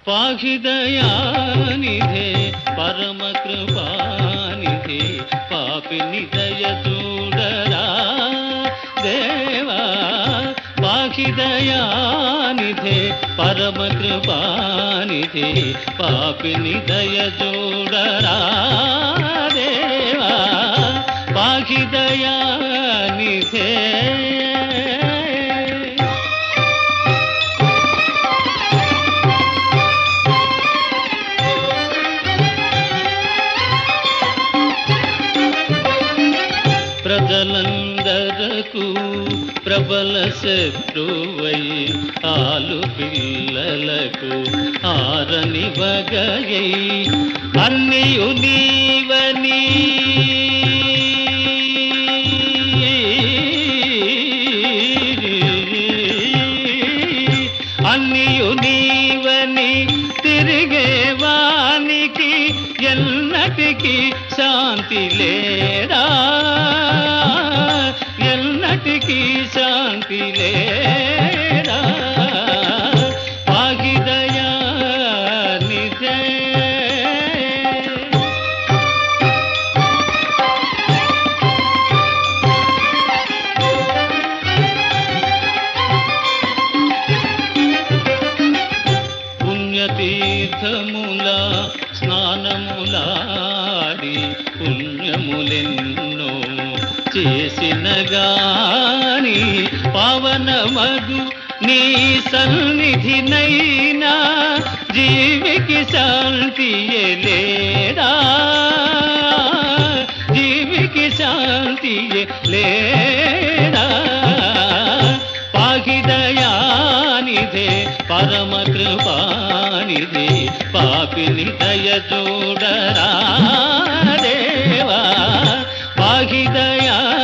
పాహి దయానిధే పరమ కృపానిధే పాపిని దయ చూడరా దేవా పాహి దయానిధే పరమ కృపానిధే పాపిని దయ చూడరా దేవా పాహి దయానిధే ప్రజలందరకు ప్రబల శత్రువై ఆలు పిల్లలకు ఆరని వగయై అన్నియు నీవని అన్నియు నీవని తిరిగేవానికి ఎన్నటికి శాంతి లేడా ఎన్నటికి శాంతి లేడా పాగిదయా నిజే పుణ్యతీర్థముల స్నానములాడి పుణ్యములెన్నో చేసిన గాని పవనమగు నీ సన్నిధినైనా జీవికి శాంతి లేడా జీవికి శాంతి లేడా పాహిదయానిధే పరమ కృపానిధే పాపిని దయ చూడరా దేవా పాహిదయా